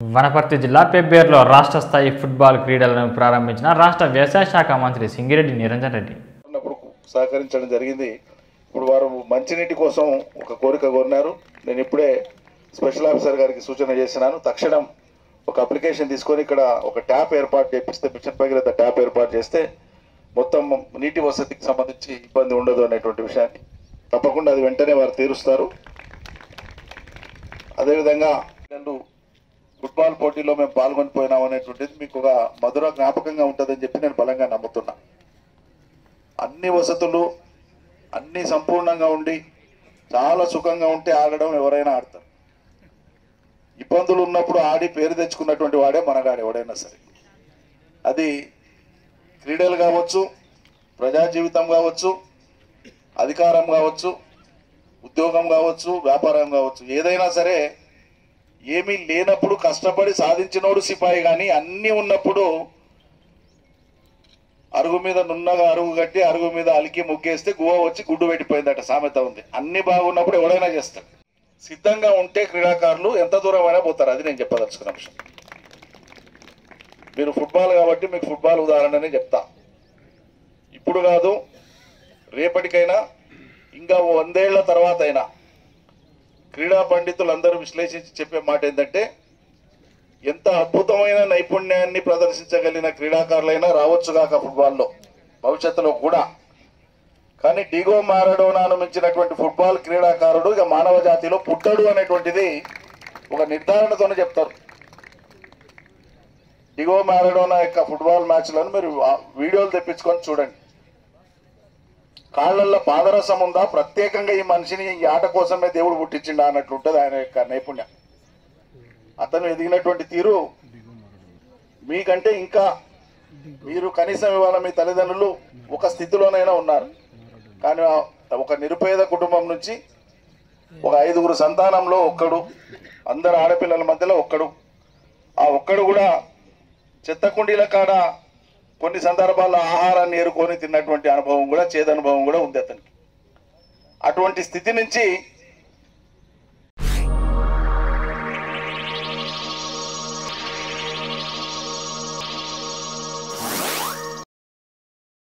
వనపర్తి జిల్లా పెబ్బేరులో రాష్ట్ర స్థాయి ఫుట్బాల్ క్రీడలను ప్రారంభించిన రాష్ట్ర వ్యవసాయ శాఖ మంత్రి సింగిరెడ్డి నిరంజన్ రెడ్డి ఉన్నప్పుడు సహకరించడం జరిగింది ఇప్పుడు వారు మంచినీటి కోసం ఒక కోరిక కోరినారు నేను ఇప్పుడే స్పెషల్ ఆఫీసర్ గారికి సూచన చేసినాను తక్షణం ఒక అప్లికేషన్ తీసుకొని ఇక్కడ ఒక ట్యాప్ ఏర్పాటు చేపిస్తే మిషన్ భగీరథ ట్యాప్ ఏర్పాటు చేస్తే మొత్తం నీటి వసతికి సంబంధించి ఇబ్బంది ఉండదు అనేటువంటి విషయాన్ని తప్పకుండా అది వెంటనే వారు తీరుస్తారు అదేవిధంగా రెండు ఫుట్బాల్ పోటీలో మేము పాల్గొని పోయినాం అనేటువంటిది మీకు ఒక మధుర జ్ఞాపకంగా ఉంటుందని చెప్పి నేను బలంగా నమ్ముతున్నా అన్ని వసతులు అన్ని సంపూర్ణంగా ఉండి చాలా సుఖంగా ఉంటే ఆడడం ఎవరైనా ఆడతారు ఇబ్బందులు ఉన్నప్పుడు ఆడి పేరు తెచ్చుకున్నటువంటి వాడే మనగాడు ఎవడైనా సరే అది క్రీడలు కావచ్చు ప్రజా జీవితం కావచ్చు అధికారం కావచ్చు ఉద్యోగం కావచ్చు వ్యాపారం కావచ్చు ఏదైనా సరే ఏమీ లేనప్పుడు కష్టపడి సాధించినోడు సిపాయి కానీ అన్నీ ఉన్నప్పుడు అరుగు మీద నున్నగా అరుగు కట్టి అరుగు మీద అలికి ముగ్గేస్తే గువ్వ వచ్చి గుడ్డు పెట్టిపోయిందట సామెత ఉంది అన్ని బాగున్నప్పుడు ఎవడైనా చేస్తాడు సిద్ధంగా ఉంటే క్రీడాకారులు ఎంత దూరం అయినా పోతారు అది నేను చెప్పదలుచుకున్న అంశం మీరు ఫుట్బాల్ కాబట్టి మీకు ఫుట్బాల్ ఉదాహరణనే చెప్తా ఇప్పుడు కాదు రేపటికైనా ఇంకా వందేళ్ల తర్వాత అయినా క్రీడా పండితులు అందరూ విశ్లేషించి చెప్పే మాట ఏంటంటే ఎంత అద్భుతమైన నైపుణ్యాన్ని ప్రదర్శించగలిగిన క్రీడాకారులైనా రావచ్చుగాక ఫుట్బాల్లో భవిష్యత్తులో కూడా కానీ డిగో మారడోనాను మించినటువంటి ఫుట్బాల్ క్రీడాకారుడు ఇక మానవ జాతిలో పుట్టడు అనేటువంటిది ఒక నిర్ధారణతోనే చెప్తారు డిగో మారడోనా యొక్క ఫుట్బాల్ మ్యాచ్లను మీరు ఆ వీడియోలు తెప్పించుకొని చూడండి కాళ్ళల్లో పాదరసం ఉందా ప్రత్యేకంగా ఈ మనిషిని ఈ ఆట కోసమే దేవుడు పుట్టించిండా అన్నట్లు ఉంటుంది ఆయన యొక్క నైపుణ్యం అతను ఎదిగినటువంటి తీరు మీకంటే ఇంకా మీరు కనీసం ఇవాళ మీ తల్లిదండ్రులు ఒక స్థితిలోనైనా ఉన్నారు కానీ ఆ ఒక నిరుపేద కుటుంబం నుంచి ఒక ఐదుగురు సంతానంలో ఒక్కడు అందరు ఆడపిల్లల మధ్యలో ఒక్కడు ఆ ఒక్కడు కూడా చెత్త కుండీల కాడ కొన్ని సందర్భాల్లో ఆహారాన్ని ఏరుకొని తిన్నటువంటి అనుభవం కూడా చేదనుభవం కూడా ఉంది అతనికి అటువంటి స్థితి నుంచి